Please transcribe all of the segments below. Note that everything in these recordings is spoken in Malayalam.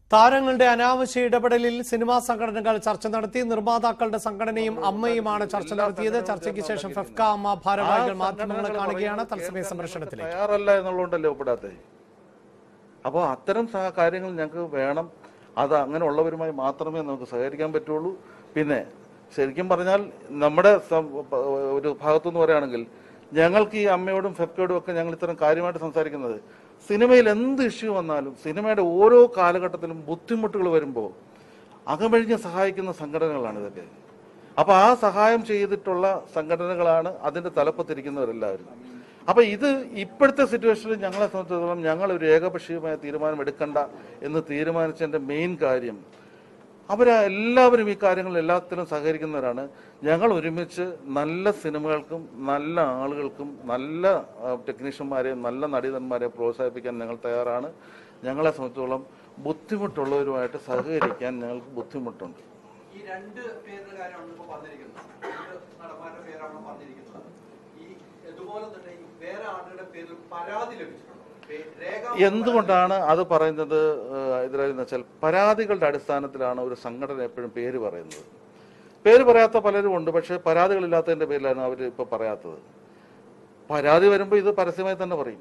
താരങ്ങളുടെ അനാവശ്യ ഇടപെടലിൽ സിനിമാ സംഘടനകൾ ചർച്ച നടത്തി നിർമ്മാതാക്കളുടെ സംഘടനയും അമ്മയുമാണ് ചർച്ച നടത്തിയത് ചർച്ചയ്ക്ക് ശേഷം ഫെഫ്ക അമ്മ ഭാരവാഹികൾ മാധ്യമങ്ങളെ കാണുകയാണ് തത്സമയ സംരക്ഷണത്തിലേക്ക് തയ്യാറല്ല എന്നുള്ളതുകൊണ്ടല്ലേ ഒപ്പിടാത്തെ അപ്പോൾ അത്തരം സഹ കാര്യങ്ങൾ ഞങ്ങൾക്ക് വേണം അത് അങ്ങനെ ഉള്ളവരുമായി മാത്രമേ നമുക്ക് സഹകരിക്കാൻ പറ്റുള്ളൂ പിന്നെ ശരിക്കും പറഞ്ഞാൽ നമ്മുടെ സം- പ- ഒരു ഭാഗത്തുനിന്ന് പറയുകയാണെങ്കിൽ ഞങ്ങൾക്ക് ഈ അമ്മയോടും ഫെഫ്കയോടും ഒക്കെ ഞങ്ങൾ ഇത്തരം കാര്യമായിട്ട് സംസാരിക്കുന്നത് സിനിമയിൽ എന്ത് ഇഷ്യൂ വന്നാലും സിനിമയുടെ ഓരോ കാലഘട്ടത്തിലും ബുദ്ധിമുട്ടുകൾ വരുമ്പോൾ അകമഴിഞ്ഞ് സഹായിക്കുന്ന സംഘടനകളാണ് ഇതൊക്കെ അപ്പൊ ആ സഹായം ചെയ്തിട്ടുള്ള സംഘടനകളാണ് അതിന്റെ തലപ്പത്തിരിക്കുന്നവരെല്ലാവരും അപ്പൊ ഇത് ഇപ്പോഴത്തെ സിറ്റുവേഷനിൽ ഞങ്ങളെ സംബന്ധിച്ചിടത്തോളം ഞങ്ങൾ ഒരു ഏകപക്ഷീയമായ തീരുമാനം എടുക്കണ്ട എന്ന് തീരുമാനിച്ചതിന്റെ മെയിൻ കാര്യം അവർ എല്ലാവരും ഈ കാര്യങ്ങളിൽ എല്ലാത്തിലും സഹകരിക്കുന്നവരാണ് ഞങ്ങൾ ഒരുമിച്ച് നല്ല സിനിമകൾക്കും നല്ല ആളുകൾക്കും നല്ല ആ, ടെക്നീഷ്യന്മാരെയും നല്ല നടീതന്മാരെയും പ്രോത്സാഹിപ്പിക്കാൻ ഞങ്ങൾ തയ്യാറാണ് ഞങ്ങളെ സംബന്ധിച്ചോളം ബുദ്ധിമുട്ടുള്ളവരുമായിട്ട് സഹകരിക്കാൻ ഞങ്ങൾക്ക് ബുദ്ധിമുട്ടുണ്ട് ഈ രണ്ട് പേരുടെ കാര്യമാണ് ഇപ്പൊ പറഞ്ഞിരിക്കുന്നത് രണ്ട് നടന്മാരുടെ പേരാണ് പറഞ്ഞിരിക്കുന്നത് ഈ ഇതുപോലെ തന്നെ ഈ വേറെ ആളുടെ പേരിൽ പരാതി ലഭിച്ചിട്ടുണ്ടോ പേ- രേഖ എന്തുകൊണ്ടാണ് അത് പറയുന്നത് ഇതിലെന്ന് വെച്ചാൽ പരാതികളുടെ അടിസ്ഥാനത്തിലാണ് ഒരു സംഘടന എപ്പോഴും പേര് പറയുന്നത് പേര് പറയാത്ത പലരും ഉണ്ട് പക്ഷേ പരാതികളില്ലാത്തതിന്റെ പേരിലാണ് അവർ ഇപ്പൊ പറയാത്തത് പരാതി വരുമ്പോൾ ഇത് പരസ്യമായി തന്നെ പറയും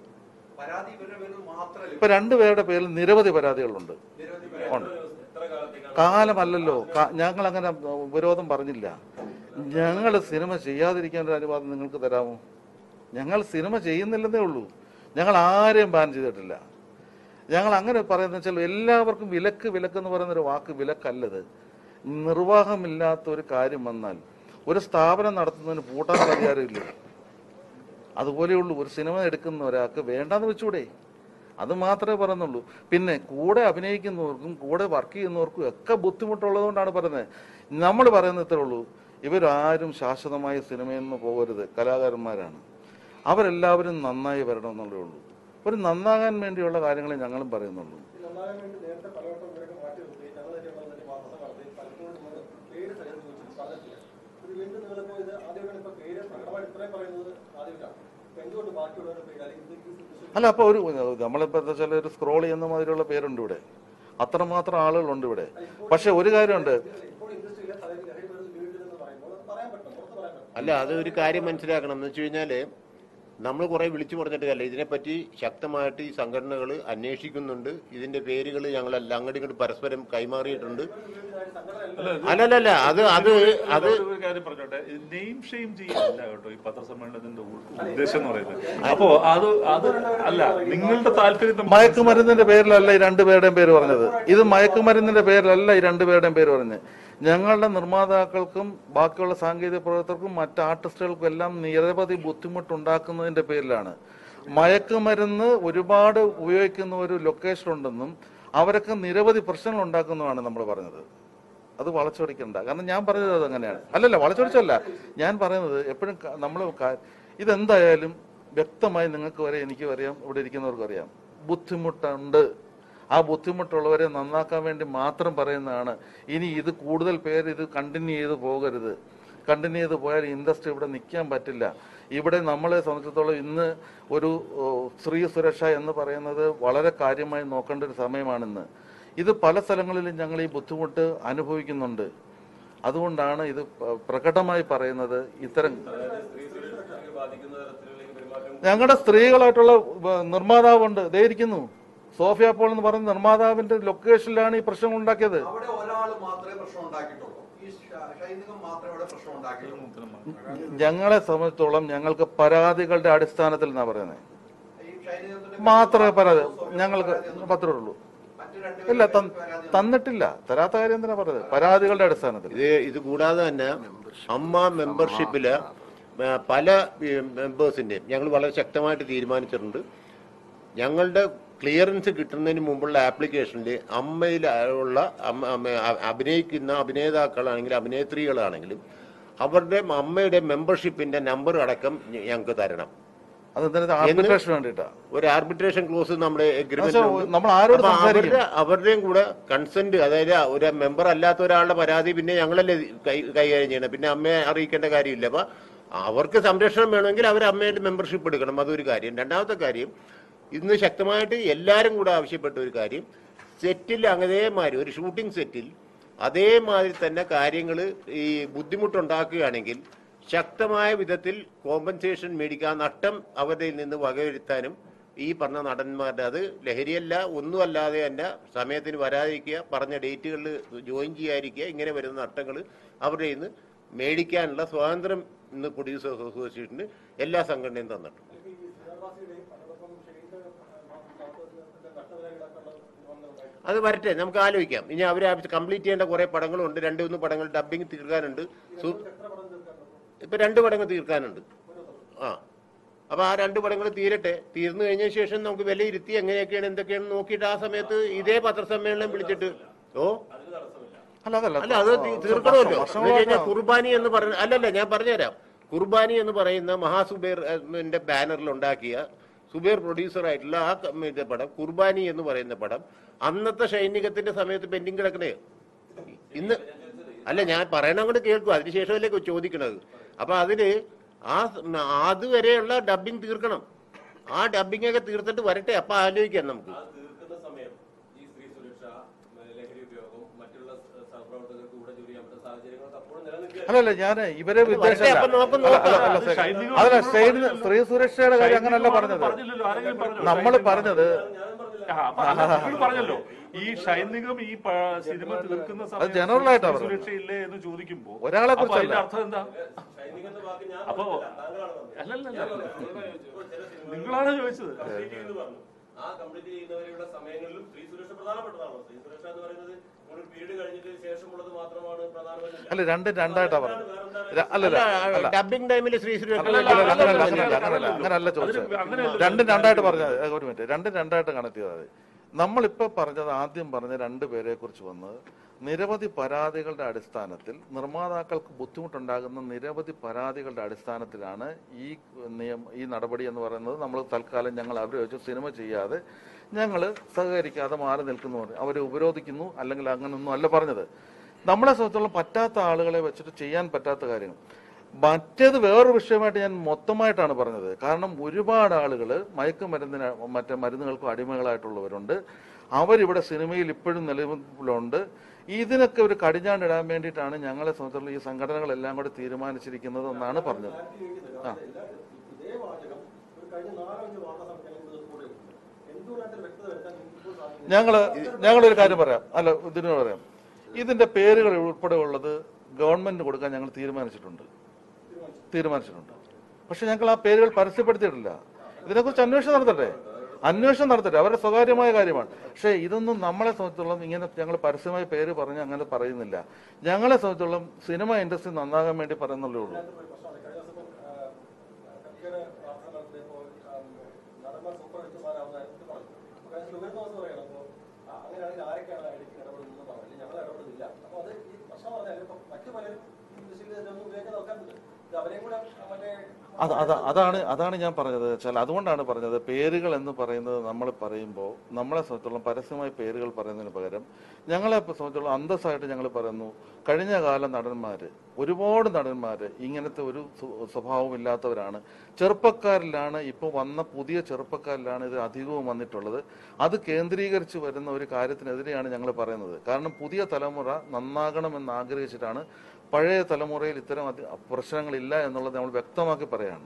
പരാതി ഇവരുടെ പേരിൽ മാത്രമല്ല ഇപ്പൊ രണ്ടുപേരുടെ പേരിൽ നിരവധി പരാതികളുണ്ട് നിരവധി ഉണ്ട് കാലമല്ലല്ലോ കാ- ഞങ്ങൾ അങ്ങനെ വിരോധം പറഞ്ഞില്ല ഞങ്ങൾ സിനിമ ചെയ്യാതിരിക്കാൻ ഒരു അനുവാദം നിങ്ങൾക്ക് തരാമോ ഞങ്ങൾ സിനിമ ചെയ്യുന്നില്ലെന്നേ ഉള്ളൂ ഞങ്ങൾ ആരെയും ബാൻ ചെയ്തിട്ടില്ല ഞങ്ങൾ അങ്ങനെ പറയുന്ന വെച്ചാൽ എല്ലാവർക്കും വിലക്ക് വിലക്ക് എന്ന് പറയുന്ന ഒരു വാക്ക് വിലക്കല്ലത് നിർവാഹമില്ലാത്ത ഒരു കാര്യം വന്നാൽ ഒരു സ്ഥാപനം നടത്തുന്നതിന് പൂട്ടാനുള്ള അധികാരമില്ല അതുപോലെയുള്ളൂ ഒരു സിനിമ എടുക്കുന്ന ഒരാൾക്ക് വേണ്ടാന്ന് വെച്ചൂടെ അത് മാത്രമേ പറയുന്നുള്ളൂ പിന്നെ കൂടെ അഭിനയിക്കുന്നവർക്കും കൂടെ വർക്ക് ചെയ്യുന്നവർക്കും ഒക്കെ ബുദ്ധിമുട്ടുള്ളതുകൊണ്ടാണ് പറയുന്നത് നമ്മൾ പറയുന്നത് ഇത്രേ ഉള്ളൂ ഇവരാരും ശാശ്വതമായി സിനിമയിൽ നിന്ന് പോകരുത് കലാകാരന്മാരാണ് അവരെല്ലാവരും നന്നായി വരണം എന്നുള്ളേ ഉള്ളൂ ഒരു നന്നാകാൻ വേണ്ടിയുള്ള കാര്യങ്ങളെ ഞങ്ങളും പറയുന്നുള്ളൂ നന്നാകാൻ വേണ്ടി നേരത്തെ പലവട്ടം ഇവരൊക്കെ മാറ്റി നിർത്തി ഞങ്ങൾ തന്നെയുള്ള തന്നെ വാർത്ത നടത്തി പലപ്പോഴും നിങ്ങൾ പേര് സഹിതം ചോദിച്ചു പറഞ്ഞിട്ടില്ല ഇത് വീണ്ടും നിങ്ങളിപ്പോ ഇത് ആദ്യമായിട്ടാണ് ഇപ്പൊ പേര് പ്രകടമായിട്ട് ഇത്രയും പറയുന്നത് ആദ്യമായിട്ടാണ് അപ്പൊ എന്തുകൊണ്ട് ബാക്കിയുള്ളവരുടെ പേര് അല്ലെങ്കിൽ ഇത് ഈ ദൃശ്യം അല്ല അപ്പോൾ ഒരു നമ്മളിപ്പോൾ എന്താ വെച്ചാൽ ഒരു സ്ക്രോൾ ചെയ്യുന്ന മാതിരിയുള്ള പേരുണ്ട് ഇവിടെ അത്രമാത്രം ആളുകളുണ്ട് ഇവിടെ പക്ഷെ ഒരു കാര്യമുണ്ട് ഇപ്പോൾ ഇൻഡസ്ട്രിയിലെ തലയിൽ ലഹരി മരുന്ന് ഉപയോഗിക്കുന്നെന്ന് പറയുമ്പോൾ അത് പറയാൻ പറ്റും പുറത്ത് പറയാൻ പറ്റും അല്ല അത് ഒരു കാര്യം മനസ്സിലാക്കണം എന്ന് വെച്ച് കഴിഞ്ഞാല് നമ്മൾ കുറെ വിളിച്ചു പറഞ്ഞിട്ട് കാര്യമില്ല ഇതിനെപ്പറ്റി ശക്തമായിട്ട് ഈ സംഘടനകൾ അന്വേഷിക്കുന്നുണ്ട് ഇതിന്റെ പേരുകൾ ഞങ്ങളെല്ലാം അങ്ങോട്ടും ഇങ്ങോട്ട് പരസ്പരം കൈമാറിയിട്ടുണ്ട് അല്ലല്ല അത് അത് അത് ഒരു കാര്യം പറഞ്ഞോട്ടെ നെയിം ഷെയിം ചെയ്യല്ല കേട്ടോ ഈ പത്രസമ്മേളനത്തിന്റെ ഉ- ഉദ്ദേശം എന്ന് പറയുന്നത് അപ്പോ അത് അത് അല്ല നിങ്ങളുടെ താല്പര്യം നമ്മൾ മയക്കുമരുന്നിന്റെ പേരിലല്ല ഈ രണ്ടുപേരുടെയും പേര് പറഞ്ഞത് ഇത് മയക്കുമരുന്നിന്റെ പേരിലല്ല ഈ രണ്ടുപേരുടെയും പേര് പറഞ്ഞത് ഞങ്ങളുടെ നിർമ്മാതാക്കൾക്കും ബാക്കിയുള്ള സാങ്കേതിക പ്രവർത്തകർക്കും മറ്റ് ആർട്ടിസ്റ്റുകൾക്കും എല്ലാം നിരവധി ബുദ്ധിമുട്ടുണ്ടാക്കുന്നതിന്റെ പേരിലാണ് മയക്കുമരുന്ന് ഒരുപാട് ഉപയോഗിക്കുന്ന ഒരു ലൊക്കേഷൻ ഉണ്ടെന്നും അവരൊക്കെ നിരവധി പ്രശ്നങ്ങൾ ഉണ്ടാക്കുന്നതാണ് നമ്മൾ പറഞ്ഞത് അത് വളച്ചൊടിക്കണ്ട കാരണം ഞാൻ പറഞ്ഞത് അത് അങ്ങനെയാണ് അല്ലല്ല വളച്ചൊടിച്ചല്ല ഞാൻ പറയുന്നത് എപ്പോഴും നമ്മൾ ഇതെന്തായാലും വ്യക്തമായി നിങ്ങൾക്ക് വരെ എനിക്കും അറിയാം ഇവിടെ ഇരിക്കുന്നവർക്കും അറിയാം ബുദ്ധിമുട്ടുണ്ട് ആ ബുദ്ധിമുട്ടുള്ളവരെ നന്നാക്കാൻ വേണ്ടി മാത്രം പറയുന്നതാണ് ഇനി ഇത് കൂടുതൽ പേര് ഇത് കണ്ടിന്യൂ ചെയ്ത് പോകരുത് കണ്ടിന്യൂ ചെയ്ത് പോയാൽ ഇൻഡസ്ട്രി ഇവിടെ നിൽക്കാൻ പറ്റില്ല ഇവിടെ നമ്മളെ സംബന്ധിച്ചിടത്തോളം ഇന്ന് ഒരു ഓ, സ്ത്രീ സുരക്ഷ എന്ന് പറയുന്നത് വളരെ കാര്യമായി നോക്കേണ്ട ഒരു സമയമാണിന്ന് ഇത് പല സ്ഥലങ്ങളിലും ഞങ്ങൾ ഈ ബുദ്ധിമുട്ട് അനുഭവിക്കുന്നുണ്ട് അതുകൊണ്ടാണ് ഇത് പ- പ്രകടമായി പറയുന്നത് ഇത്തരം ഞങ്ങളുടെ സ്ത്രീകളായിട്ടുള്ള വ- നിർമ്മാതാവുണ്ട് ദേ ഇരിക്കുന്നു സോഫിയ പോൾ എന്ന് പറയുന്ന നിർമ്മാതാവിന്റെ ലൊക്കേഷനിലാണ് ഈ പ്രശ്നം ഉണ്ടാക്കിയത് അവിടെ ഒരാൾ മാത്രമേ പ്രശ്നം ഉണ്ടാക്കിയിട്ടുള്ളൂ ഈ ഷ- ഷൈനികം മാത്രമേ അവിടെ പ്രശ്നം ഉണ്ടാക്കിയിട്ടുള്ളൂ ഞങ്ങളെ സംബന്ധിച്ചിടത്തോളം ഞങ്ങൾക്ക് പരാതികളുടെ അടിസ്ഥാനത്തിൽ എന്നാ പറയുന്നത് ഈ ഷൈനികത്തിന്റെ മാത്രമേ പരാതി ഞങ്ങൾക്ക് പത്രമേ ഉള്ളൂ മറ്റു രണ്ട് ഇല്ല തന്ന്- തന്നിട്ടില്ല തരാത്ത കാര്യം എന്തിനാ പറഞ്ഞത് പരാതികളുടെ അടിസ്ഥാനത്തിൽ ഇത് ഇത് കൂടാതെ തന്നെ അമ്മ മെമ്പർഷിപ്പില് ആ, പല മെമ്പേഴ്സിന്റെയും ഞങ്ങൾ വളരെ ശക്തമായിട്ട് തീരുമാനിച്ചിട്ടുണ്ട് ഞങ്ങളുടെ ക്ലിയറൻസ് കിട്ടുന്നതിന് മുമ്പുള്ള ആപ്ലിക്കേഷനിൽ അമ്മയിൽ ഉള്ള അമ്മ- അമ്മ- അ- അഭിനയിക്കുന്ന അഭിനേതാക്കളാണെങ്കിലും അഭിനേത്രികളാണെങ്കിലും അവരുടെ അമ്മയുടെ മെമ്പർഷിപ്പിന്റെ നമ്പർ അടക്കം ഞ- ഞങ്ങൾക്ക് തരണം അതെന്തിനാ ആർബിട്രേഷൻ വേണ്ടിയിട്ടാ ഒരു ആർബിട്രേഷൻ ക്ലോസ് നമ്മുടെ പക്ഷേ നമ്മൾ ആരോട് സംസാരിക്കും? അവരുടെ അവരുടെയും കൂടെ കൺസെന്റ് അതായത് ഒരു മെമ്പർ അല്ലാത്ത ഒരാളുടെ പരാതി പിന്നെ ഞങ്ങളല്ലേ കൈ കൈകാര്യം ചെയ്യണം പിന്നെ അമ്മയെ അറിയിക്കേണ്ട കാര്യമില്ല അപ്പൊ അവർക്ക് സംരക്ഷണം വേണമെങ്കിൽ അവർ അമ്മയുടെ മെമ്പർഷിപ്പ് എടുക്കണം അതൊരു കാര്യം രണ്ടാമത്തെ കാര്യം ഇന്ന് ശക്തമായിട്ട് എല്ലാവരും കൂടെ ആവശ്യപ്പെട്ട ഒരു കാര്യം സെറ്റിൽ അതേമാതിരി ഒരു ഷൂട്ടിംഗ് സെറ്റിൽ അതേമാതിരി തന്നെ കാര്യങ്ങൾ ഈ ബുദ്ധിമുട്ടുണ്ടാക്കുകയാണെങ്കിൽ ശക്തമായ വിധത്തിൽ കോമ്പൻസേഷൻ മേടിക്കാൻ നഷ്ടം അവരിൽ നിന്ന് വകവരുത്താനും ഈ പറഞ്ഞ നടന്മാരുടെ അത് ലഹരിയല്ല ഒന്നുമല്ലാതെ തന്നെ സമയത്തിന് വരാതിരിക്കുക പറഞ്ഞ ഡേറ്റുകളിൽ ജോയിൻ ചെയ്യാതിരിക്കുക ഇങ്ങനെ വരുന്ന നഷ്ടങ്ങൾ അവരുടെ നിന്ന് മേടിക്കാനുള്ള സ്വാതന്ത്ര്യം ഇന്ന് പ്രൊഡ്യൂസേഴ്സ് അസോസിയേഷന് എല്ലാ സംഘടനയും തന്നിട്ടുണ്ട് ഈ ശ്രീനിവാസിയുടെയും അതോടൊപ്പം ഷെയ്ൻ്റെ നഷ്ടപരിഹാരം ഈടാക്കാനുള്ള തീരുമാനം ഉണ്ടായിട്ടുണ്ട് അത് വരട്ടെ നമുക്ക് ആലോചിക്കാം ഇനി അവർ കംപ്ലീറ്റ് ചെയ്യേണ്ട കുറെ പടങ്ങളുണ്ട് രണ്ട് മൂന്ന് പടങ്ങൾ ഡബിങ് തീർക്കാനുണ്ട് സു- എത്ര പടം തീർക്കാനുണ്ട് ഇപ്പൊ രണ്ട് പടങ്ങൾ തീർക്കാനുണ്ട് ആ അപ്പൊ ആ രണ്ട് പടങ്ങൾ തീരട്ടെ തീർന്നു കഴിഞ്ഞ ശേഷം നമുക്ക് വിലയിരുത്തി എങ്ങനെയൊക്കെയാണ് എന്തൊക്കെയാണ് നോക്കിയിട്ട് ആ സമയത്ത് ഇതേ പത്രസമ്മേളനം വിളിച്ചിട്ട് ഓ അല്ല അതല്ല അല്ല അത് തീ- തീർക്കണമല്ലോ എന്ന് വർഷങ്ങളായിട്ട് കഴിഞ്ഞാൽ കുർബാനി എന്ന് പറഞ്ഞ അല്ലല്ല ഞാൻ പറഞ്ഞുതരാം കുർബാനി എന്ന് പറയുന്ന മഹാസുബേർ ന്റെ ബാനറിൽ ഉണ്ടാക്കിയ സുബേർ പ്രൊഡ്യൂസർ ആയിട്ടുള്ള ആ കമ്മിറ്റി പടം കുർബാനി എന്ന് പറയുന്ന പടം അന്നത്തെ സൈനികത്തിന്റെ സമയത്ത് പെൻഡിങ് കിടക്കണേ ഇന്ന് അല്ല ഞാൻ പറയണ അങ്ങോട്ട് കേൾക്കും അതിനുശേഷമല്ലേ ചോദിക്കണത് അപ്പൊ അതില് ആ സ- അതുവരെയുള്ള ഡബിങ് തീർക്കണം ആ ഡബിങ് ഒക്കെ തീർത്തിട്ട് വരട്ടെ അപ്പൊ ആലോചിക്കാം നമുക്ക് ആ തീർക്കുന്ന സമയം ഈ സ്ത്രീ സുരക്ഷ ലഹരി ഉപയോഗം മറ്റുള്ള സ- സഹപ്രവർത്തകർക്ക് കൂടെ ജോലി ചെയ്യാൻ പറ്റുന്ന സാഹചര്യങ്ങളൊക്കെ അപ്പോഴും നിലനിൽക്കുക അല്ലല്ല ഞാൻ ഇവരെ വരട്ടെ, ഉദ്ദേശമല്ല അപ്പൊ നമുക്ക് അല്ല, അല്ല, നോക്കാം. അല്ല, അത് സെ- ഷൈനിക അതല്ല പറഞ്ഞല്ലോ, ഷെയ്ഡ് പറഞ്ഞല്ലോ. സ്ത്രീ സുരക്ഷയുടെ കാര്യം അങ്ങനല്ല പറഞ്ഞത് പറഞ്ഞില്ലല്ലോ ആരെങ്കിലും പറഞ്ഞോ നമ്മൾ പറഞ്ഞത് ആ, അപ്പൊ അത് നിങ്ങൾ പറഞ്ഞല്ലോ ഈ ഷൈനികം ഈ പ- സിനിമ തീർക്കുന്ന സമയത്ത് general ആയിട്ടാ സ്ത്രീ പറഞ്ഞത്. സുരക്ഷയില്ലേ എന്ന് ചോദിക്കുമ്പോ ഒരാളെ അപ്പൊ കുറിച്ചല്ല. അതിന്റെ അർത്ഥം എന്താ സൈനിക എന്ന വാക്ക് ഞാൻ അപ്പൊ പറഞ്ഞില്ല, താങ്കളാണ് പറഞ്ഞത്. അല്ലല്ല ഞാൻ പറഞ്ഞു, നിങ്ങളാണ് ചോദിച്ചത്. ഇപ്പോൾ ചില സിനിമകൾ നിങ്ങളാണ് ചോദിച്ചത് complete ചെയ്യുമെന്ന് പറഞ്ഞു. ആ കംപ്ലീറ്റ് ചെയ്യുന്നവരെയുള്ള സമയങ്ങളിലും സ്ത്രീ സുരക്ഷ പ്രധാനപ്പെട്ടതാണോ സ്ത്രീ സുരക്ഷ എന്ന് പറയുന്നത് ഒരു പീരീഡ് കഴിഞ്ഞിട്ട് ശേഷമുള്ളത് മാത്രമാണ് പ്രധാനമല്ല അല്ല രണ്ടും രണ്ടായിട്ടാ പറഞ്ഞത് ര- അല്ലല്ല അല്ല ഡബിങ് ടൈമിൽ ശ്രീ സുരേഷ് അല്ലല്ല, അല്ലല്ല, അങ്ങനല്ല, അങ്ങനല്ല, അങ്ങനല്ല, അങ്ങനല്ല ചോദിച്ചത് അതിന് അങ്ങനെയല്ല രണ്ടും രണ്ടായിട്ട് പറഞ്ഞത് ഏ, ഒരു മിനിറ്റ് രണ്ടും രണ്ടായിട്ട് കണക്ട് ചെയ്താൽ മതി നമ്മളിപ്പോ പറഞ്ഞത് ആദ്യം പറഞ്ഞ രണ്ട് പേരെ കുറിച്ച് വന്നത് നിരവധി പരാതികളുടെ അടിസ്ഥാനത്തിൽ നിർമ്മാതാക്കൾക്ക് ബുദ്ധിമുട്ടുണ്ടാകുന്ന നിരവധി പരാതികളുടെ അടിസ്ഥാനത്തിലാണ് ഈ നിയമ ഈ നടപടി എന്ന് പറയുന്നത് നമ്മൾ തൽക്കാലം ഞങ്ങൾ അവരെ വെച്ച് സിനിമ ചെയ്യാതെ ഞങ്ങൾ സഹകരിക്കാതെ മാറി നിൽക്കുന്നു അവരെ ഉപരോധിക്കുന്നു അല്ലെങ്കിൽ അങ്ങനൊന്നും അല്ല പറഞ്ഞത് നമ്മളെ സംബന്ധിച്ചോളം പറ്റാത്ത ആളുകളെ വെച്ചിട്ട് ചെയ്യാൻ പറ്റാത്ത കാര്യങ്ങൾ മറ്റേത് വേറൊരു വിഷയമായിട്ട് ഞാൻ മൊത്തമായിട്ടാണ് പറഞ്ഞത് കാരണം ഒരുപാട് ആളുകൾ മയക്കുമരുന്നിന് മറ്റേ മരുന്നുകൾക്കും അടിമകളായിട്ടുള്ളവരുണ്ട് അവരിവിടെ സിനിമയിൽ ഇപ്പോഴും നിലവിലുണ്ട് ഇതിനൊക്കെ ഒരു കടിഞ്ഞാണ്ടിടാൻ വേണ്ടിയിട്ടാണ് ഞങ്ങളെ സംബന്ധിച്ചുള്ള ഈ സംഘടനകളെല്ലാം കൂടി തീരുമാനിച്ചിരിക്കുന്നത് എന്നാണ് പറഞ്ഞത് ആ ഇതേ വാചകം ഒരു കഴിഞ്ഞ നാലോ അഞ്ച് വാർത്താ സമ്മേളനങ്ങളിൽ റിപ്പോർട്ട് ചെയ്തിട്ടുണ്ട് എന്തുകൊണ്ടാണ് അതിൽ വ്യക്തത വരുത്താൻ ഇപ്പോൾ സാധിക്കുന്നത് ഞങ്ങള് ഞങ്ങളൊരു കാര്യം പറയാം അല്ല ഇതിന് പറയാം ഇതിന്റെ പേരുകൾ ഉൾപ്പെടെ ഉള്ളത് ഗവൺമെന്റിന് കൊടുക്കാൻ ഞങ്ങൾ തീരുമാനിച്ചിട്ടുണ്ട് തീരുമാനിച്ചിട്ടുണ്ട് പക്ഷെ ഞങ്ങൾ ആ പേരുകൾ പരസ്യപ്പെടുത്തിയിട്ടില്ല ഇതിനെക്കുറിച്ച് അന്വേഷണം നടത്തട്ടെ അന്വേഷണം നടത്തട്ടെ അവരുടെ സ്വകാര്യമായ കാര്യമാണ് പക്ഷേ ഇതൊന്നും നമ്മളെ സംബന്ധിച്ചോളം ഇങ്ങനെ ഞങ്ങൾ പരസ്യമായ പേര് പറഞ്ഞ് അങ്ങനെ പറയുന്നില്ല ഞങ്ങളെ സംബന്ധിച്ചോളം സിനിമ ഇൻഡസ്ട്രി നന്നാകാൻ വേണ്ടി പറയുന്നുള്ളൂ ഉള്ളൂ ഒരു പ്രശ്നമാണ് കഴിഞ്ഞ ദിവസം ഇപ്പം കത്തിയുടെ പ്രാർത്ഥന നടത്തിയപ്പോൾ നടന്മാർ സൂപ്പർ ഹിറ്റുമാരാവുന്നതായിട്ട് പറഞ്ഞു അപ്പോൾ കഴിഞ്ഞ സുഗർ തോമസ് പറയണം അപ്പോൾ അങ്ങനെയാണെങ്കിൽ ആരൊക്കെയാണ് അതിലേക്ക് ഇടപെടുന്നത് പറഞ്ഞു ഞങ്ങൾ ഇടപെടുന്നില്ല അപ്പോൾ അത് ഈ പ്രശ്നം പറഞ്ഞാൽ ഇപ്പം മറ്റു പലരും ഈ ഇൻഡസ്ട്രിയിൽ ഇതൊന്നും ഉപയോഗിക്കാൻ നോക്കാറുണ്ട് ഇത് അവരെയും കൂടെ മറ്റേ അത് അത് അതാണ് അതാണ് ഞാൻ പറഞ്ഞത് വെച്ചാൽ അതുകൊണ്ടാണ് പറഞ്ഞത് പേരുകൾ എന്ന് പറയുന്നത് നമ്മൾ പറയുമ്പോൾ നമ്മളെ സംബന്ധിച്ചോളം പരസ്യമായ പേരുകൾ പറയുന്നതിന് പകരം ഞങ്ങളെ സംബന്ധിച്ചോളം അന്തസ്സായിട്ട് ഞങ്ങൾ പറയുന്നു കഴിഞ്ഞ കാല നടന്മാർ ഒരുപാട് നടന്മാർ ഇങ്ങനത്തെ ഒരു സ്വ- സ്വഭാവം ഇല്ലാത്തവരാണ് ചെറുപ്പക്കാരിലാണ് ഇപ്പോൾ വന്ന പുതിയ ചെറുപ്പക്കാരിലാണ് ഇത് അധികവും വന്നിട്ടുള്ളത് അത് കേന്ദ്രീകരിച്ച് വരുന്ന ഒരു കാര്യത്തിനെതിരെയാണ് ഞങ്ങൾ പറയുന്നത് കാരണം പുതിയ തലമുറ നന്നാകണമെന്ന് ആഗ്രഹിച്ചിട്ടാണ് പഴയ തലമുറയിൽ ഇത്തരം അതി- പ്രശ്നങ്ങളില്ല എന്നുള്ളത് നമ്മൾ വ്യക്തമാക്കി പറയാണ്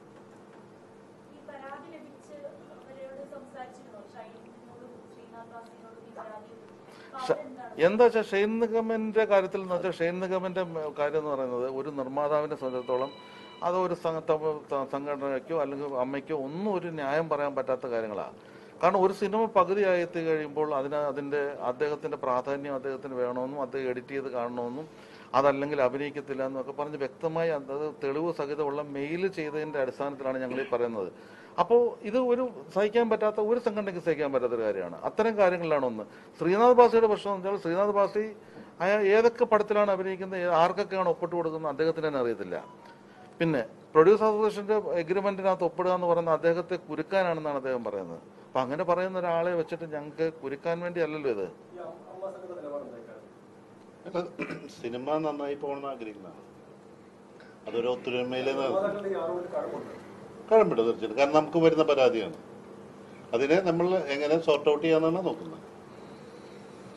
ഈ പരാതി ലഭിച്ച് അവരോട് സംസാരിച്ചിരുന്നോ ഷൈനിനോടും ശ്രീനാഥ് വാസിനോടും ഈ പരാതി അപ്പൊ അവരെന്താണ് എന്താ വെച്ചാൽ ഷെയ്ൻ നിഗമിന്റെ കാര്യത്തിൽ എന്ന് വെച്ചാൽ ഷെയ്ൻ നിഗമിന്റെ മ- കാര്യം എന്ന് പറയുന്നത് ഒരു നിർമ്മാതാവിനെ സംബന്ധിച്ചിടത്തോളം അത് ഒരു സംഘ- ത- ത- സംഘടനയ്ക്കോ അല്ലെങ്കിൽ അമ്മയ്ക്കോ ഒന്നും ഒരു ന്യായം പറയാൻ പറ്റാത്ത കാര്യങ്ങളാണ് കാരണം ഒരു സിനിമ പകുതിയായി എത്തി കഴിയുമ്പോൾ അതിന് അതിന്റെ അദ്ദേഹത്തിന്റെ പ്രാധാന്യം അദ്ദേഹത്തിന് വേണമെന്നും അദ്ദേഹം എഡിറ്റ് ചെയ്ത് കാണണമെന്നും അതല്ലെങ്കിൽ അഭിനയിക്കത്തില്ല എന്നൊക്കെ പറഞ്ഞ് വ്യക്തമായി അത് തെളിവ് സഹിതമുള്ള മെയിൽ ചെയ്തതിന്റെ അടിസ്ഥാനത്തിലാണ് ഞങ്ങൾ ഈ പറയുന്നത് അപ്പോൾ ഇത് ഒരു സഹിക്കാൻ പറ്റാത്ത ഒരു സംഘടനയ്ക്ക് സഹിക്കാൻ പറ്റാത്ത ഒരു കാര്യമാണ് അത്തരം കാര്യങ്ങളിലാണ് ഒന്ന് ശ്രീനാഥ് ബാസിയുടെ പ്രശ്നം എന്ന് വെച്ചാൽ ശ്രീനാഥ് ബാസി അയാൾ ഏതൊക്കെ പടത്തിലാണ് അഭിനയിക്കുന്നത് ഏ- ആർക്കൊക്കെയാണ് ഒപ്പിട്ട് കൊടുക്കുന്നത് അദ്ദേഹത്തിന് തന്നെ അറിയത്തില്ല പിന്നെ പ്രൊഡ്യൂസർ അസോസിയേഷന്റെ എഗ്രിമെന്റിനകത്ത് ഒപ്പിടുക എന്ന് പറയുന്നത് അദ്ദേഹത്തെ കുരുക്കാനാണെന്നാണ് അദ്ദേഹം പറയുന്നത് അപ്പൊ അങ്ങനെ പറയുന്ന ഒരാളെ വെച്ചിട്ട് ഞങ്ങൾക്ക് കുരുക്കാൻ വേണ്ടി അല്ലല്ലോ ഇത് ഈ അമ്മ അമ്മ സംഘടന നിലപാടുണ്ടായി സിനിമ നന്നായി പോകണമെന്ന് ആഗ്രഹിക്കുന്നതാണ് അതൊരു ഒത്തൊരുമയിലെ മാതാക്കളുടെ ഈ ആരോപണത്തിൽ കഴമ്പുണ്ട് കഴമ്പിട്ട് തീർച്ചയായിട്ടും കാരണം നമുക്ക് വരുന്ന പരാതിയാണ് അതിനെ നമ്മൾ എങ്ങനെ സോർട്ട് ഔട്ട് ചെയ്യാന്നാണ് നോക്കുന്നത്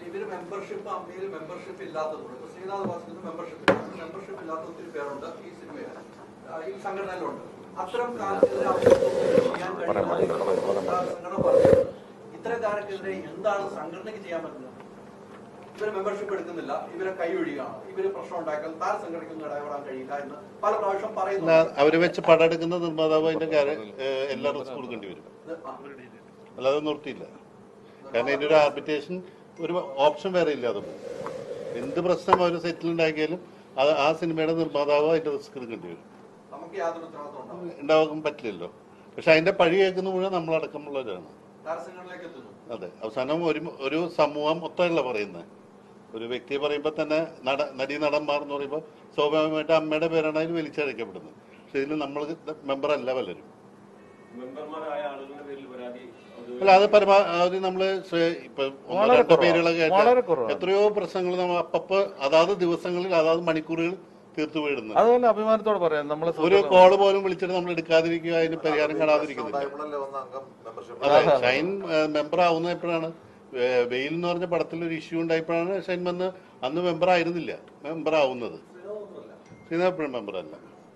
ഇവര് മെമ്പർഷിപ്പ് അമ്മയിൽ മെമ്പർഷിപ്പ് ഇല്ലാത്തതുകൊണ്ട് ഇപ്പൊ ശ്രീനാഥ് വാസുവിന് മെമ്പർഷിപ്പ് മെമ്പർഷിപ്പ് ഇല്ലാത്ത ഒത്തിരി പേരുണ്ട് ഈ സിനിമയിൽ ആ, ഈ സംഘടനയിലുണ്ട് അത്തരം കാര്യത്തിൽ ചെയ്യാൻ കഴിയുന്ന സംഘടന പറഞ്ഞത് ഇത്തരക്കാർക്കെതിരെ എന്താണ് സംഘടനയ്ക്ക് ചെയ്യാൻ പറ്റുന്നത് ഇവര് മെമ്പർഷിപ്പ് എടുക്കുന്നില്ല ഇവരെ കൈയൊഴിയാണ് ഇവര് പ്രശ്നം ഉണ്ടാക്കൽ താര സംഘടനയ്ക്കൊന്നും ഇടപെടാൻ കഴിയില്ല എന്ന് പല പ്രാവശ്യം എന്നാ പറയുന്നു അവര് വെച്ച് പടമെടുക്കുന്ന നിർമ്മാതാവ് അതിന്റെ കാര്യം ഏഹ്, എല്ലാ റിസ്ക് കൊടുക്കേണ്ടി വരും അല്ലാതെ നിർത്തിയില്ല കാരണം ഇതിന്റെ ഒരു ആർബിറ്റേഷൻ ഒരു ഓപ്ഷൻ വേറെ ഇല്ല അതും എന്ത് പ്രശ്നം അവർ സെറ്റിൽ ഉണ്ടാക്കിയാലും അത് ആ സിനിമയുടെ നിർമ്മാതാവ് അതിന്റെ റിസ്ക് എടുക്കേണ്ടി വരും നമുക്ക് യാതൊരു ഉത്തരവാദിത്വം ഉണ്ടാവില്ല ഉണ്ടാകാൻ പറ്റില്ലല്ലോ പക്ഷെ അതിന്റെ പഴി കേൾക്കുന്ന മുഴുവൻ നമ്മളടക്കമുള്ളവരാണ് താരസംഘടനയിലേക്ക് എത്തുന്നു അതെ അവസാനം ഒരു ഒരു സമൂഹം മൊത്തമല്ല പറയുന്നത് ഒരു വ്യക്തിയെ പറയുമ്പോൾ തന്നെ നട നടി നടന്മാർ എന്ന് പറയുമ്പോൾ സ്വാഭാവികമായിട്ട് അമ്മയുടെ പേരാണ് അതിൽ വലിച്ചഴക്കപ്പെടുന്നത് പക്ഷെ ഇതിൽ നമ്മൾ മെമ്പർ അല്ല പലരും മെമ്പർമാരായ ആളുകളുടെ പേരിൽ പരാതി അത് അല്ല അത് പരമാവധി നമ്മള് ശ്ര- ഇപ്പൊ ഒന്നോ വളരെ രണ്ടോ കുറവാണ്. പേരുകളൊക്കെ വളരെ ആയിട്ട് കുറവാണ്. എത്രയോ പ്രശ്നങ്ങൾ നമ്മൾ അപ്പപ്പോ അതാത് ദിവസങ്ങളിൽ അതാത് മണിക്കൂറുകൾ തീർത്തു വീഴുന്നു അതുപോലെ അഭിമാനത്തോടെ പറയാം നമ്മളെ ഒരു കോള് പോലും വിളിച്ചിട്ട് നമ്മൾ എടുക്കാതിരിക്കുക അതിന് പരിഹാരം കാണാതിരിക്കുന്നില്ല അതെ ഷൈൻ മെമ്പർ ആവുന്നത് എപ്പോഴാണ് വേ- വെയിൽ എന്ന് പറഞ്ഞ പടത്തിൽ ഒരു ഇഷ്യൂ ഉണ്ടായപ്പോഴാണ് ഷൈൻ വന്ന് അന്ന് മെമ്പർ ആയിരുന്നില്ല മെമ്പർ ആവുന്നത് ശ്രീനാഥ് എപ്പോഴും മെമ്പർ അല്ല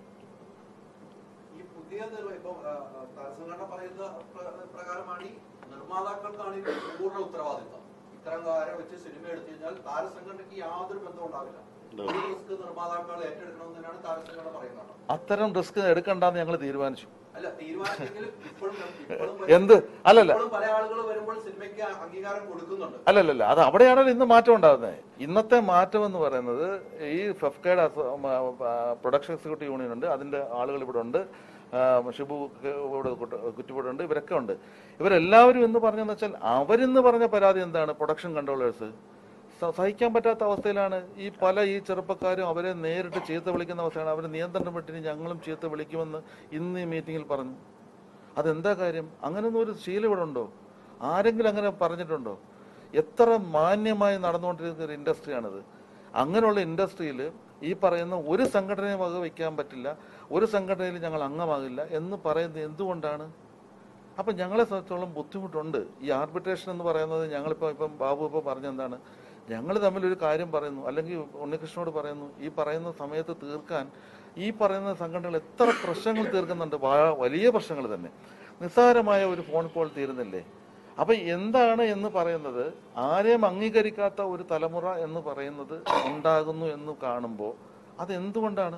ഈ പുതിയ നിർ- ഇപ്പം ആ, ആ, താരസംഘടന പറയുന്ന പ്ര- പ്രകാരമാണ് ഈ നിർമ്മാതാക്കൾക്കാണ് ഈ പൂർണ്ണ ഉത്തരവാദിത്തം ഇത്തരം കാര്യം വെച്ച് സിനിമ എടുത്തു കഴിഞ്ഞാൽ താരസംഘടനയ്ക്ക് യാതൊരു ബന്ധവും ഉണ്ടാവില്ല ഈ റിസ്ക് നിർമ്മാതാക്കൾ ഏറ്റെടുക്കണമെന്ന് തന്നെയാണ് താരസംഘടന പറയുന്നത് അത്തരം റിസ്ക് എടുക്കണ്ടെന്ന് ഞങ്ങൾ തീരുമാനിച്ചു അല്ല തീരുമാനിച്ചെങ്കിലും ഇപ്പോഴും ഇപ്പോഴും എന്ത് അല്ലല്ല ഇപ്പോഴും പല ആളുകൾ വരുമ്പോൾ സിനിമയ്ക്ക് അംഗീകാരം കൊടുക്കുന്നുണ്ട് അല്ലല്ലല്ല അത് അവിടെയാണല്ലോ ഇന്ന് മാറ്റം ഉണ്ടാകുന്നത് ഇന്നത്തെ മാറ്റം എന്ന് പറയുന്നത് ഈ ഫെഫ്കയുടെ പ്രൊഡക്ഷൻ എക്സിക്യൂട്ടീവ് യൂണിയൻ ഉണ്ട് അതിന്റെ ആളുകൾ ഇവിടെ ഉണ്ട് ആ, ഷിബു ക- ഇവിടെ കുട്ട- കുറ്റിപ്പുഴ ഉണ്ട് ഇവരൊക്കെ ഉണ്ട് ഇവരെല്ലാവരും എന്ന് പറഞ്ഞെന്ന് വെച്ചാൽ അവരെന്ന് പറഞ്ഞ പരാതി എന്താണ് പ്രൊഡക്ഷൻ കൺട്രോളേഴ്സ് സഹിക്കാൻ പറ്റാത്ത അവസ്ഥയിലാണ് ഈ പല ഈ ചെറുപ്പക്കാരും അവരെ നേരിട്ട് ചീത്ത വിളിക്കുന്ന അവസ്ഥയാണ് അവരെ നിയന്ത്രണം വിട്ടിന് ഞങ്ങളും ചീത്ത വിളിക്കുമെന്ന് ഇന്ന് ഈ മീറ്റിംഗിൽ പറഞ്ഞു അതെന്താ കാര്യം അങ്ങനൊന്നും ഒരു ശീലം ഇവിടെ ഉണ്ടോ ആരെങ്കിലും അങ്ങനെ പറഞ്ഞിട്ടുണ്ടോ എത്ര മാന്യമായി നടന്നുകൊണ്ടിരിക്കുന്ന ഒരു ഇൻഡസ്ട്രിയാണിത് അങ്ങനെയുള്ള ഇൻഡസ്ട്രിയിൽ ഈ പറയുന്ന ഒരു സംഘടനയും വക വയ്ക്കാൻ പറ്റില്ല ഒരു സംഘടനയിൽ ഞങ്ങൾ അംഗമാകില്ല എന്ന് പറയുന്നത് എന്തുകൊണ്ടാണ് അപ്പം ഞങ്ങളെ സംബന്ധിച്ചോളം ബുദ്ധിമുട്ടുണ്ട് ഈ ആർബിട്രേഷൻ എന്ന് പറയുന്നത് ഞങ്ങളിപ്പോൾ ഇപ്പം ബാബു ഇപ്പോൾ പറഞ്ഞെന്താണ് ഞങ്ങൾ തമ്മിൽ ഒരു കാര്യം പറയുന്നു അല്ലെങ്കിൽ ഉണ്ണികൃഷ്ണനോട് പറയുന്നു ഈ പറയുന്ന സമയത്ത് തീർക്കാൻ ഈ പറയുന്ന സംഘടനകൾ എത്ര പ്രശ്നങ്ങൾ തീർക്കുന്നുണ്ട് വാ- വലിയ പ്രശ്നങ്ങൾ തന്നെ നിസ്സാരമായ ഒരു ഫോൺ കോൾ തീരുന്നില്ലേ അപ്പൊ എന്താണ് എന്ന് പറയുന്നത് ആരെയും അംഗീകരിക്കാത്ത ഒരു തലമുറ എന്ന് പറയുന്നത് ഉണ്ടാകുന്നു എന്ന് കാണുമ്പോൾ അതെന്തുകൊണ്ടാണ്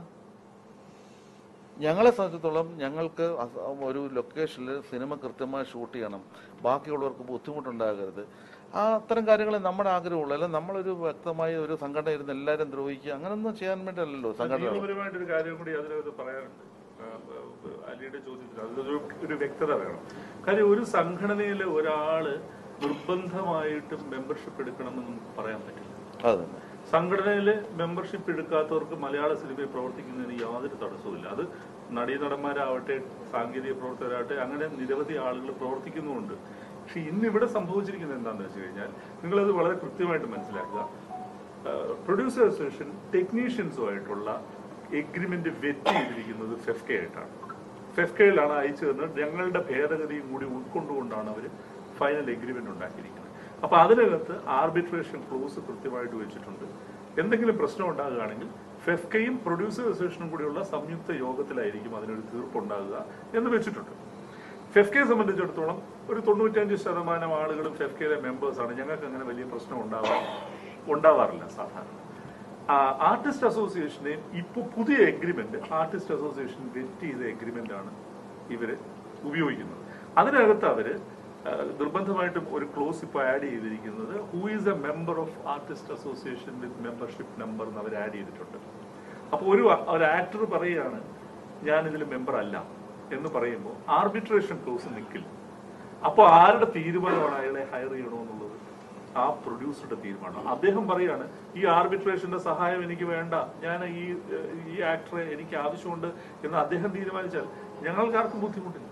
ഞങ്ങളെ സംബന്ധിച്ചിടത്തോളം ഞങ്ങൾക്ക് അസ- ഒരു ലൊക്കേഷനിൽ സിനിമ കൃത്യമായി ഷൂട്ട് ചെയ്യണം ബാക്കിയുള്ളവർക്ക് ബുദ്ധിമുട്ടുണ്ടാകരുത് ആ അത്തരം കാര്യങ്ങളെ നമ്മുടെ ആഗ്രഹമുള്ളൂ അല്ല നമ്മളൊരു വ്യക്തമായ ഒരു സംഘടന ഇരുന്ന് എല്ലാവരും ദ്രോഹിക്കുക അങ്ങനൊന്നും ചെയ്യാൻ വേണ്ടിയല്ലല്ലോ സംഘടന നിയമപരമായിട്ടൊരു കാര്യം കൂടി അതിനകത്ത് പറയാനുണ്ട് ആ, ആ, അലിയുടെ ചോദ്യത്തിൽ അതിലൊരു ഒരു വ്യക്തത വേണം കാര്യം ഒരു സംഘടനയിൽ ഒരാള് നിർബന്ധമായിട്ടും മെമ്പർഷിപ്പ് എടുക്കണമെന്ന് നമുക്ക് പറയാൻ പറ്റില്ല അത് തന്നെ സംഘടനയിൽ മെമ്പർഷിപ്പ് എടുക്കാത്തവർക്ക് മലയാള സിനിമയിൽ പ്രവർത്തിക്കുന്നതിന് യാതൊരു തടസ്സവുമില്ല അത് നടീനടന്മാരാവട്ടെ സാങ്കേതിക പ്രവർത്തകരാവട്ടെ അങ്ങനെ നിരവധി ആളുകൾ പ്രവർത്തിക്കുന്നുമുണ്ട് പക്ഷെ ഇന്ന് ഇവിടെ സംഭവിച്ചിരിക്കുന്നത് എന്താണെന്ന് വെച്ച് കഴിഞ്ഞാൽ നിങ്ങളത് വളരെ കൃത്യമായിട്ട് മനസ്സിലാക്കുക പ്രൊഡ്യൂസർ അസോസിയേഷൻ ടെക്നീഷ്യൻസുമായിട്ടുള്ള എഗ്രിമെന്റ് വെറ്റ് ചെയ്തിരിക്കുന്നത് ഫെഫ്കെ ആയിട്ടാണ് ഫെഫ്കയിലാണ് അയച്ചു തന്നത് ഞങ്ങളുടെ ഭേദഗതിയും കൂടി ഉൾക്കൊണ്ടുകൊണ്ടാണ് അവർ ഫൈനൽ എഗ്രിമെന്റ് ഉണ്ടാക്കിയിരിക്കുന്നത് അപ്പൊ അതിനകത്ത് ആർബിട്രേഷൻ ക്ലോസ് കൃത്യമായിട്ട് വെച്ചിട്ടുണ്ട് എന്തെങ്കിലും പ്രശ്നം ഉണ്ടാകുകയാണെങ്കിൽ ഫെഫ്കയും പ്രൊഡ്യൂസർ അസോസിയേഷനും കൂടിയുള്ള സംയുക്ത യോഗത്തിലായിരിക്കും അതിനൊരു തീർപ്പുണ്ടാകുക എന്ന് വെച്ചിട്ടുണ്ട് ഫെഫ്കയെ സംബന്ധിച്ചിടത്തോളം ഒരു തൊണ്ണൂറ്റഞ്ച് ശതമാനം ആളുകളും ഫെഫ്കയിലെ മെമ്പേഴ്സാണ് ഞങ്ങൾക്ക് അങ്ങനെ വലിയ പ്രശ്നം ഉണ്ടാവാ ഉണ്ടാവാറില്ല സാധാരണ ആർട്ടിസ്റ്റ് അസോസിയേഷനെ ഇപ്പോൾ പുതിയ എഗ്രിമെന്റ് ആർട്ടിസ്റ്റ് അസോസിയേഷൻ വെറ്റ് ചെയ്ത എഗ്രിമെന്റ് ആണ് ഇവര് ഉപയോഗിക്കുന്നത് അതിനകത്ത് അവര് ആ, നിർബന്ധമായിട്ടും ഒരു ക്ലോസ് ഇപ്പോൾ ആഡ് ചെയ്തിരിക്കുന്നത് who is a member of artist association with membership number എന്ന് അവർ ആഡ് ചെയ്തിട്ടുണ്ട് അപ്പോൾ ഒരു ഒരു ആക്ടർ പറയുകയാണ് ഞാൻ ഇതിൽ മെമ്പർ അല്ല എന്ന് പറയുമ്പോൾ ആർബിട്രേഷൻ ക്ലോസ് നിൽക്കില്ല അപ്പോൾ ആരുടെ തീരുമാനമാണ് അയാളെ ഹയർ ചെയ്യണമെന്നുള്ളത് ആ പ്രൊഡ്യൂസറുടെ തീരുമാനം അദ്ദേഹം പറയാണ് ഈ ആർബിട്രേഷന്റെ സഹായം എനിക്ക് വേണ്ട ഞാൻ ഈ ഏഹ്, ഈ ആക്ടറെ എനിക്ക് ആവശ്യമുണ്ട് എന്ന് അദ്ദേഹം തീരുമാനിച്ചാൽ ഞങ്ങൾക്കാർക്കും ബുദ്ധിമുട്ടില്ല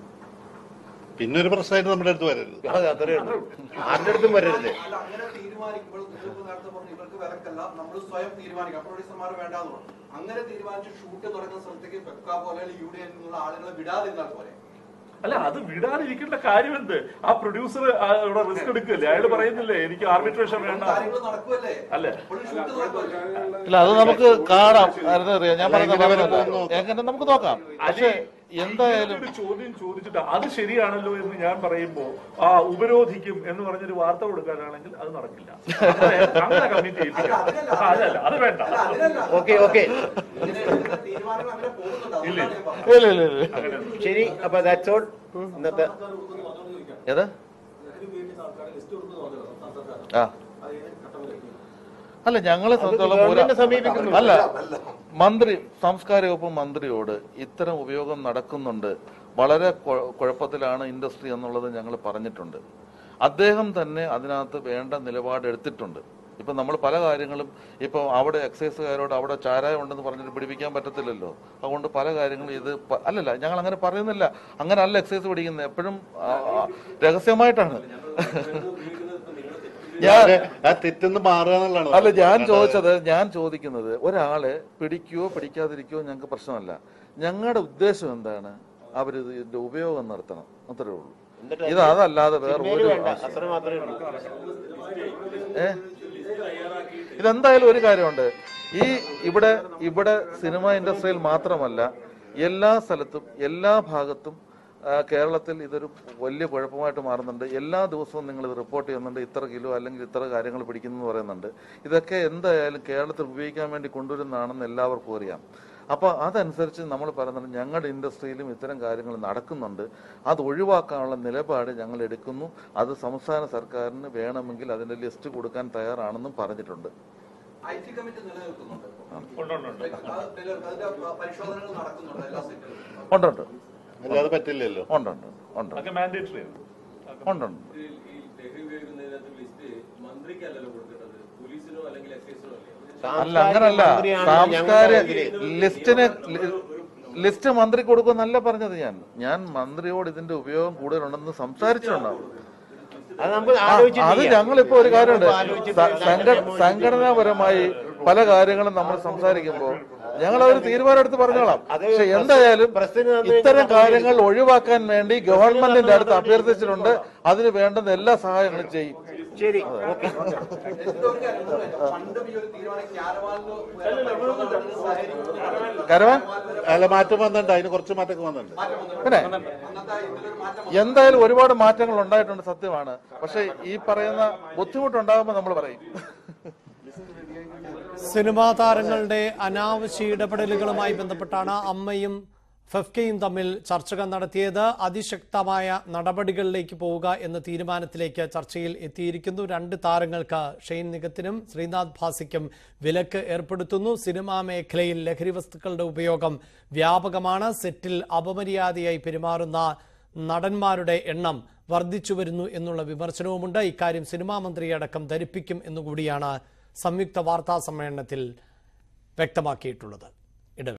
പിന്നെ ഒരു പ്രശ്നമായിട്ട് നമ്മുടെ അടുത്ത് വരരുത് അതെ അത്രേ ഉള്ളൂ ആരുടെ അടുത്തും വരരുത് അല്ല അങ്ങനെ തീരുമാനിക്കുമ്പോൾ നിങ്ങൾക്ക് നേരത്തെ പറഞ്ഞു ഇവർക്ക് വിലക്കല്ല നമ്മൾ സ്വയം തീരുമാനിക്കാം പ്രൊഡ്യൂസർമാർ വേണ്ടാന്ന് പറഞ്ഞു അങ്ങനെ തീരുമാനിച്ച് ഷൂട്ട് തുടങ്ങുന്ന സ്ഥലത്തേക്ക് വെക്ക പോലെ യു ഡി എന്നുള്ള ആളുകളെ വിടാതിരുന്നാൽ പോലെ അല്ല അത് വിടാതിരിക്കേണ്ട കാര്യം എന്ത് ആ പ്രൊഡ്യൂസർ ഇവിടെ റിസ്ക് എടുക്കല്ലേ അയാൾ പറയുന്നില്ലേ എനിക്ക് ആർബിട്രേഷൻ വേണ്ട കാര്യങ്ങൾ നടക്കുമല്ലേ അല്ലേ ഇപ്പോഴും ഷൂട്ട് നടക്കുമല്ലേ ഇല്ല അത് നമുക്ക് കാണാം ആയിരുന്നു അറിയാം ഞാൻ എങ്ങനെ വരെ പറയുന്നത് പോകുന്നു? എങ്ങനെ നമുക്ക് നോക്കാം പക്ഷെ എന്തായാലും ഒരു ചോദ്യം ചോദിച്ചിട്ട് അത് ശരിയാണല്ലോ എന്ന് ഞാൻ പറയുമ്പോ ആ ഉപരോധിക്കും എന്ന് പറഞ്ഞൊരു വാർത്ത കൊടുക്കാനാണെങ്കിൽ അത് നടക്കില്ല അങ്ങനെ- അങ്ങനെ കമ്മിറ്റി ഏൽപ്പിക്കാം ആ, അതല്ല അത് വേണ്ട ഓക്കെ ഓക്കെ ഇങ്ങനെ എടുക്കുന്ന തീരുമാനങ്ങൾ അങ്ങനെ പോകുന്നുണ്ട് അതുകൊണ്ടാണ് ഞാൻ പറഞ്ഞത്. ഇല്ല ഇല്ല ഇല്ല ശരി അപ്പൊ ദാറ്റ്സ് ഓൾ ഇന്നത്തെ ഏത് ലഹരി ഉപയോഗിക്കുന്ന ആൾക്കാരെ ലിസ്റ്റ് കൊടുക്കുന്നു പറഞ്ഞല്ലോ സംസ്ഥാന സർക്കാർ ആ അത് ഏത് ഘട്ടത്തിലെത്തി അല്ല ഞങ്ങളെ സംബന്ധിച്ചോളം ഗവൺമെന്റിനെ ഒരു- സമീപിക്കുന്നു. അല്ല മന്ത്രി സംസ്കാര വകുപ്പ് മന്ത്രിയോട് ഇത്തരം ഉപയോഗം നടക്കുന്നുണ്ട് വളരെ കുഴ- കുഴപ്പത്തിലാണ് ഇൻഡസ്ട്രി എന്നുള്ളത് ഞങ്ങൾ പറഞ്ഞിട്ടുണ്ട് അദ്ദേഹം തന്നെ അതിനകത്ത് വേണ്ട നിലപാട് എടുത്തിട്ടുണ്ട് ഇപ്പൊ നമ്മൾ പല കാര്യങ്ങളും ഇപ്പൊ അവിടെ എക്സൈസുകാരോട് അവിടെ ചാരായം ഉണ്ടെന്ന് പറഞ്ഞിട്ട് പിടിപ്പിക്കാൻ പറ്റത്തില്ലല്ലോ അതുകൊണ്ട് പല കാര്യങ്ങളും ഇത് പ- അല്ലല്ല ഞങ്ങൾ അങ്ങനെ പറയുന്നില്ല അങ്ങനെ അല്ല എക്സൈസ് പിടിക്കുന്നത് എപ്പോഴും ആ, ആ, രഹസ്യമായിട്ടാണ് ഞാൻ ആ തെറ്റെന്ന് മാറുക എന്നുള്ളതാണ് അല്ല ഞാൻ ചോദിച്ചത് ഞാൻ ചോദിക്കുന്നത് ഒരാളെ പിടിക്കുകയോ പിടിക്കാതിരിക്കുകയോ ഞങ്ങൾക്ക് പ്രശ്നമല്ല ഞങ്ങളുടെ ഉദ്ദേശം എന്താണ് അവരിത് ഇതിന്റെ ഉപയോഗം നടത്തണം അത്രേ ഉള്ളൂ ഇത് അതല്ലാതെ വേറെ ഒരു വേണ്ട ആവശ്യം- അത്ര മാത്രമേ ഉള്ളൂ ഏ ഇതെന്തായാലും ഒരു കാര്യമുണ്ട് ഈ ഇവിടെ ഇവിടെ സിനിമ ഇൻഡസ്ട്രിയിൽ മാത്രമല്ല എല്ലാ സ്ഥലത്തും എല്ലാ ഭാഗത്തും ആ, കേരളത്തിൽ ഇതൊരു വലിയ കുഴപ്പമായിട്ട് മാറുന്നുണ്ട് എല്ലാ ദിവസവും നിങ്ങൾ ഇത് റിപ്പോർട്ട് ചെയ്യുന്നുണ്ട് ഇത്ര കിലോ അല്ലെങ്കിൽ ഇത്ര കാര്യങ്ങൾ പിടിക്കുന്നു എന്ന് പറയുന്നുണ്ട് ഇതൊക്കെ എന്തായാലും കേരളത്തിൽ ഉപയോഗിക്കാൻ വേണ്ടി കൊണ്ടുവരുന്നതാണെന്ന് എല്ലാവർക്കും അറിയാം അപ്പോൾ അതനുസരിച്ച് നമ്മൾ പറയുന്നത് ഞങ്ങളുടെ ഇൻഡസ്ട്രിയിലും ഇത്തരം കാര്യങ്ങൾ നടക്കുന്നുണ്ട് അത് ഒഴിവാക്കാനുള്ള നിലപാട് ഞങ്ങൾ എടുക്കുന്നു അത് സംസ്ഥാന സർക്കാരിന് വേണമെങ്കിൽ അതിന്റെ ലിസ്റ്റ് കൊടുക്കാൻ തയ്യാറാണെന്നും പറഞ്ഞിട്ടുണ്ട് ഐ ടി കമ്മിറ്റി നിലനിൽക്കുന്നുണ്ട് ഇപ്പോൾ. ഉണ്ട്, ഉണ്ട്, ഉണ്ട്. അത് നിലനിൽക്കും. അതിന്റെ ആ, പരിശോധനകൾ നടക്കുന്നുണ്ട് എല്ലാ സെക്ടറിലും ഉണ്ട് ഉണ്ട് അല്ലാതെ പറ്റില്ലല്ലോ ഉണ്ട് ഉണ്ട് ഉണ്ട് അതൊക്കെ മാൻഡേറ്ററി ആണ് ഉണ്ട് ഉണ്ട് ഈ ലഹരി ഉപയോഗിക്കുന്നതിനകത്ത് ലിസ്റ്റ് മന്ത്രിക്കല്ലല്ലോ കൊടുക്കേണ്ടത് പോലീസിനോ അല്ലെങ്കിൽ എക്സൈസിനോ അല്ലേ അല്ല അങ്ങനല്ല സാംസ്കാര ലിസ്റ്റിന് ലി- ലിസ്റ്റ് മന്ത്രി കൊടുക്കുമെന്നല്ല പറഞ്ഞത് ഞാൻ ഞാൻ മന്ത്രിയോട് ഇതിന്റെ ഉപയോഗം കൂടുതലുണ്ടെന്ന് സംസാരിച്ചിട്ടുണ്ടാവും അത് നമുക്ക് ആ, ആലോചിച്ച് അത് ചെയ്യാം. ഞങ്ങളിപ്പോ ഒരു കാര്യമുണ്ട് നമുക്ക് ആലോചിച്ചിട്ട് സ- സംഘ- സംഘടനാപരമായി പല കാര്യങ്ങളും നമ്മൾ സംസാരിക്കുമ്പോൾ ഞങ്ങൾ ഒരു തീരുമാനം എടുത്ത് പറഞ്ഞോളാം അത് പക്ഷെ എന്തായാലും പ്രസിന് തന്നു ഇത്തരം കഴിഞ്ഞാൽ കാര്യങ്ങൾ ഒഴിവാക്കാൻ വേണ്ടി ഗവൺമെന്റിന്റെ അടുത്ത് അഭ്യർത്ഥിച്ചിട്ടുണ്ട് അതിന് വേണ്ടുന്ന എല്ലാ സഹായങ്ങളും ചെയ്യും ശരി ഓക്കെ എന്തോ ഒരു കാര്യം ഉണ്ട്. പണ്ടും ഈ ഒരു തീരുമാനം ക്യാരവാനിന് പരിശോധന നടത്തുന്നത് സഹകരിക്കുന്നു. കരവാൻ അല്ല മാറ്റം വന്നിട്ടുണ്ട് അതിന് കുറച്ച് മാറ്റമൊക്കെ വന്നിട്ടുണ്ട് പിന്നെ അന്നത്തെ ഇതിലൊരു മാറ്റം എന്തായാലും ഒരുപാട് മാറ്റങ്ങൾ ഉണ്ടായിട്ടുണ്ട് സത്യമാണ് പക്ഷെ ഈ പറയുന്ന ബുദ്ധിമുട്ടുണ്ടാകുമ്പോൾ നമ്മൾ പറയും സിനിമാ താരങ്ങളുടെ അനാവശ്യ ഇടപെടലുകളുമായി ബന്ധപ്പെട്ടാണ് അമ്മയും ഫെഫ്കയും തമ്മിൽ ചർച്ചകൾ നടത്തിയത് അതിശക്തമായ നടപടികളിലേക്ക് പോവുക എന്ന തീരുമാനത്തിലേക്ക് ചർച്ചയിൽ എത്തിയിരിക്കുന്നു രണ്ട് താരങ്ങൾക്ക് ഷെയ്ൻ നിഗത്തിനും ശ്രീനാഥ് ഭാസിക്കും വിലക്ക് ഏർപ്പെടുത്തുന്നു സിനിമാ മേഖലയിൽ ലഹരി വസ്തുക്കളുടെ ഉപയോഗം വ്യാപകമാണ് സെറ്റിൽ അപമര്യാദയായി പെരുമാറുന്ന നടന്മാരുടെ എണ്ണം വർദ്ധിച്ചു വരുന്നു എന്നുള്ള വിമർശനവുമുണ്ട് ഇക്കാര്യം സിനിമാ മന്ത്രിയടക്കം ധരിപ്പിക്കും എന്നുകൂടിയാണ് സംയുക്ത വാർത്താ സമ്മേളനത്തിൽ വ്യക്തമാക്കിയിട്ടുള്ളത്